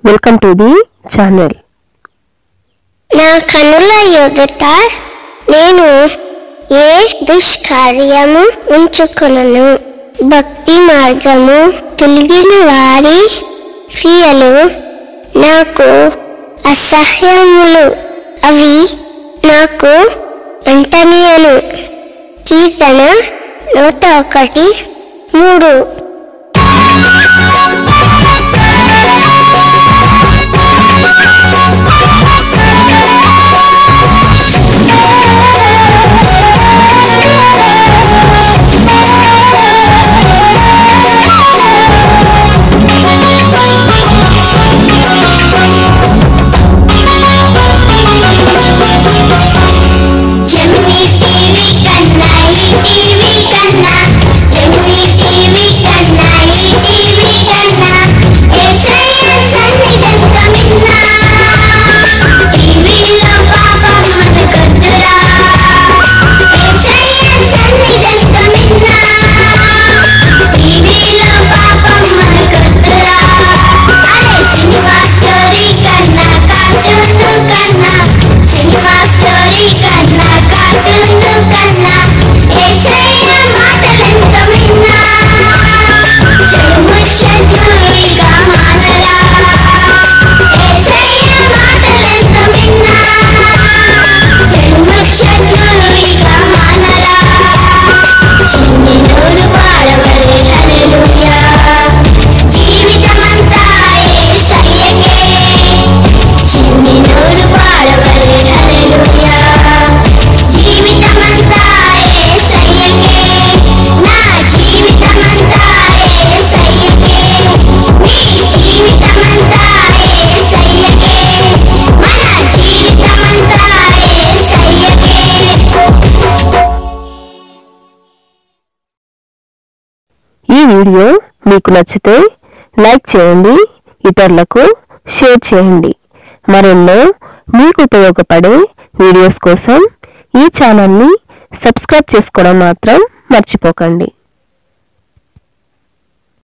welcome to the channel నా కనుల ఎదుట నేను ఏ దుష్కార్యము ఉంచుకొనను భక్తి మార్గము తొలగిన వారి క్రియలు నాకు అసహ్యములు అవి నాకు అంటనీయను కీర్తన నూట ఒకటి మూడు జమినీ టీవీ కన్నా ఈ టీవీ కన్నా జమినీ టీవీ కన్నా ఈ టీవీ కన్నా యేసయ్య సన్నిధంత మిన్నా టీవీలో పాపం మనకొద్దురా యేసయ్య సన్నిధంత మిన్నా టీవీలో పాపం మనకొద్దురా అరే సినిమా స్టోరీ కన్నా కార్టూన్ కన్నా సినిమా స్టోరీ కన్నా కార్టూన్ కన్నా యేసయ్య మాటలెంత మిన్నా చెడుము చెడ్డుగా మానరా యేసయ్య మాటలెంత మిన్నా చెడుము చెడ్డుగా మానరా చిన్ని నోరు పాడవలే హల్లెలూయా జీవితమంతా యేసయ్యకే చిన్ని నోరు పాడవలే హల్లెలూయా జీవితమంతా యేసయ్యకే నా జీవితమంతా యేసయ్యకే నీ జీవితమంతా యేసయ్యకే మన జీవితమంతా యేసయ్యకే ఈ వీడియో మీకు నచ్చితే లైక్ చేయండి ఇతరులకు షేర్ చేయండి మరెన్నో మీకు ఉపయోగపడే వీడియోస్ కోసం ఈ ఛానల్ని సబ్స్క్రైబ్ చేసుకోవడం మాత్రం మర్చిపోకండి